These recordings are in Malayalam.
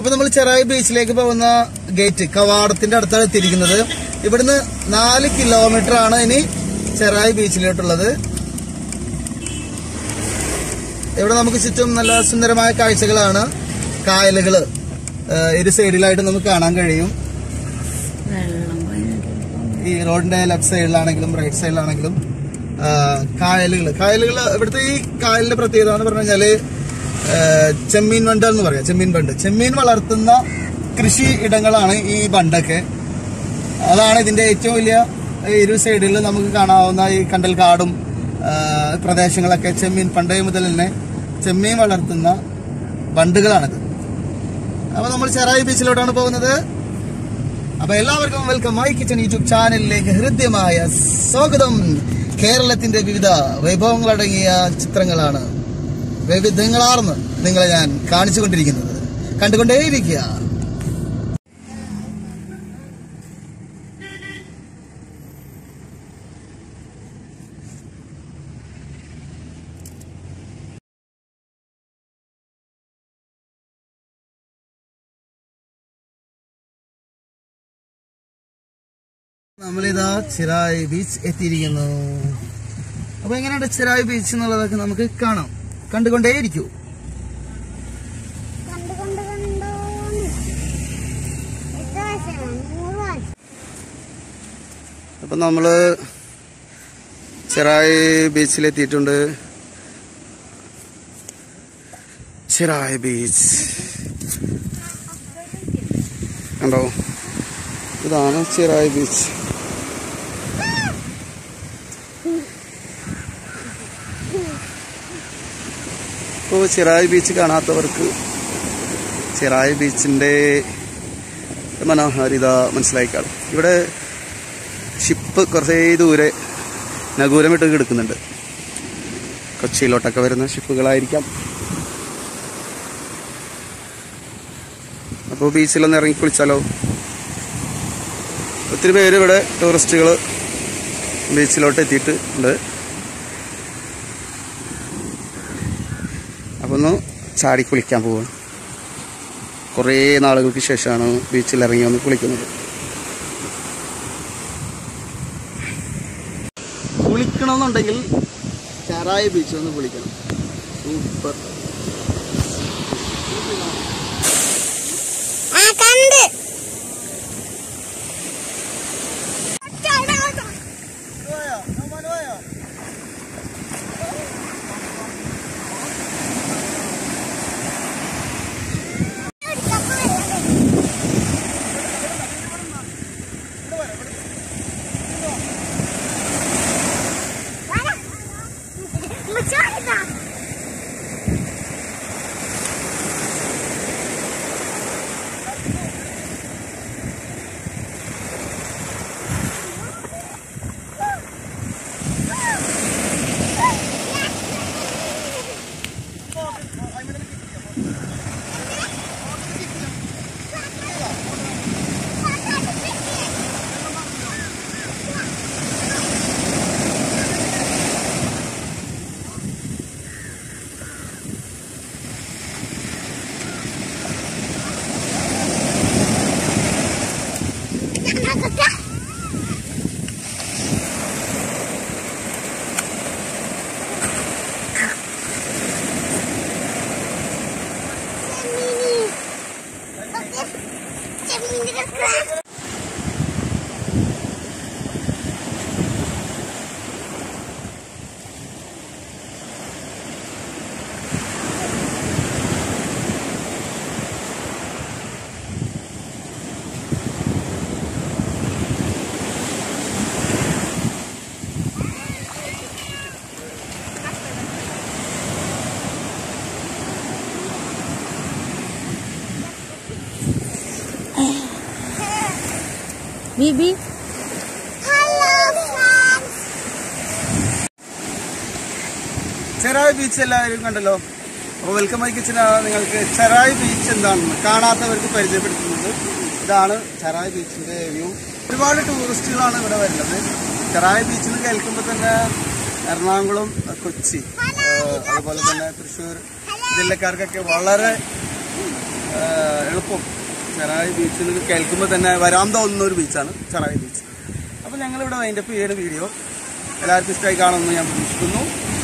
അപ്പൊ നമ്മൾ ചെറായി ബീച്ചിലേക്ക് പോകുന്ന ഗേറ്റ് കവാടത്തിന്റെ അടുത്താണ് എത്തിയിരിക്കുന്നത് ഇവിടുന്ന് നാല് കിലോമീറ്റർ ആണ് ഇനി ചെറായി ബീച്ചിലോട്ടുള്ളത് ഇവിടെ നമുക്ക് ചുറ്റും നല്ല സുന്ദരമായ കാഴ്ചകളാണ് കായലുകള് ഏഹ് ഇരു സൈഡിലായിട്ട് നമുക്ക് കാണാൻ കഴിയും വെള്ളം ഭയങ്കര ഈ റോഡിന്റെ ലെഫ്റ്റ് സൈഡിലാണെങ്കിലും റൈറ്റ് സൈഡിലാണെങ്കിലും കായലുകൾ കായലുകൾ ഇവിടുത്തെ ഈ കായലിന്റെ പ്രത്യേകത എന്ന് പറഞ്ഞു കഴിഞ്ഞാല് ആ, ചെമ്മീൻ ബണ്ട് എന്ന് പറയാം ചെമ്മീൻ ബണ്ട് ചെമ്മീൻ വളർത്തുന്ന കൃഷി ഇടങ്ങളാണ് ഈ ബണ്ടൊക്കെ അതാണ് ഇതിന്റെ ഏറ്റവും വലിയ ഇരു സൈഡിൽ നമുക്ക് കാണാവുന്ന ഈ കണ്ടൽക്കാടും ആ, പ്രദേശങ്ങളൊക്കെ ചെമ്മീൻ പണ്ടേ മുതൽ തന്നെ ചെമ്മീൻ വളർത്തുന്ന ബണ്ടുകളാണിത് അപ്പൊ നമ്മൾ ചെറായി ബീച്ചിലോട്ടാണ് പോകുന്നത് അപ്പൊ എല്ലാവർക്കും വെൽക്കം മൈ കിച്ചൺ യൂട്യൂബ് ചാനലിലേക്ക് ഹൃദ്യമായ സ്വാഗതം കേരളത്തിന്റെ വിവിധ വൈഭവങ്ങളടങ്ങിയ ചിത്രങ്ങളാണ് വൈവിധ്യങ്ങളാർന്ന് നിങ്ങളെ ഞാൻ കാണിച്ചുകൊണ്ടിരിക്കുന്നത് കണ്ടുകൊണ്ടേയിരിക്കുക നമ്മളിതാ ചിറായി ബീച്ച് എത്തിയിരിക്കുന്നു അപ്പൊ എങ്ങനെയുണ്ട് ചിറായി ബീച്ച് എന്നുള്ളതൊക്കെ നമുക്ക് കാണാം കണ്ടുകൊണ്ടേയിരിക്കൂ കണ്ടു കണ്ടു കണ്ടോന്ന് എത്ര വയസ്സാണ് നൂറ് വയസ്സ് അപ്പൊ നമ്മള് ചിറായി ബീച്ചിലെത്തിയിട്ടുണ്ട് ചിറായി ബീച്ച് കണ്ടോ ഇതാണ് ചിറായി ബീച്ച് ഇപ്പോൾ ചിറായി ബീച്ച് കാണാത്തവർക്ക് ചിറായി ബീച്ചിന്റെ മനോഹാരിത മനസ്സിലായി കാണും ഇവിടെ ഷിപ്പ് കുറേ ദൂരെ നഗൂരമിട്ട് കിടക്കുന്നുണ്ട് കൊച്ചിയിലോട്ടൊക്കെ വരുന്ന ഷിപ്പുകളായിരിക്കാം അപ്പോൾ ബീച്ചിലൊന്ന് ഇറങ്ങി കുളിച്ചാലോ ഒത്തിരി പേര് ഇവിടെ ടൂറിസ്റ്റുകൾ ബീച്ചിലോട്ട് എത്തിയിട്ട് ഉണ്ട് അപ്പോൾ ഒന്ന് ചാടി കുളിക്കാൻ പോവുകയാണ് കുറേ നാളുകൾക്ക് ശേഷമാണ് ബീച്ചിൽ ഇറങ്ങി വന്ന് കുളിക്കുന്നത് കുളിക്കണമെന്നുണ്ടെങ്കിൽ ചെറായ ബീച്ച് ഒന്ന് കുളിക്കണം സൂപ്പർ ആ കണ്ട് മച്ചാ ബിബി ഹലോ ഫ്രണ്ട്സ് ചെറായി ബീച്ച് എല്ലാവരും കണ്ടല്ലോ അപ്പോൾ വെൽക്കം മൈ കിച്ചനാണ് നിങ്ങൾക്ക് ചെറായി ബീച്ച് എന്താണെന്ന് കാണാത്തവർക്ക് പരിചയപ്പെടുത്തുന്നത് ഇതാണ് ചെറായി ബീച്ചിന്റെ വ്യൂ ഒരുപാട് ടൂറിസ്റ്റുകളാണ് ഇവിടെ വരുന്നത് ചെറായി ബീച്ചിൽ നിന്ന് കേൾക്കുമ്പോൾ തന്നെ എറണാകുളം കൊച്ചി ഏഹ് അതുപോലെ തന്നെ തൃശ്ശൂർ ജില്ലക്കാർക്കൊക്കെ വളരെ ആ, എളുപ്പം ചെറായി ബീച്ച് എന്ന് കേൾക്കുമ്പോൾ തന്നെ വരാൻ തോന്നുന്ന ഒരു ബീച്ചാണ് ചെറായി ബീച്ച് അപ്പോൾ ഞങ്ങളിവിടെ വൈൻഡപ്പ് ചെയ്യുന്ന വീഡിയോ എല്ലാവർക്കും ഇഷ്ടമായി കാണുമെന്ന് ഞാൻ പ്രതീക്ഷിക്കുന്നു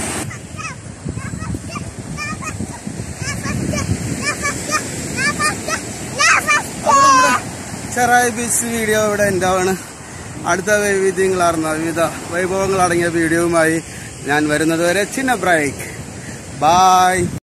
അപ്പോൾ നമ്മുടെ ചെറായി ബീച്ച് വീഡിയോ ഇവിടെ ഉണ്ടാവാണ് അടുത്ത വൈവിധ്യങ്ങളാർന്ന വിവിധ വൈഭവങ്ങൾ അടങ്ങിയ വീഡിയോവുമായി ഞാൻ വരുന്നത് വരെ ചിന്ന ബ്രേക്ക് ബായ്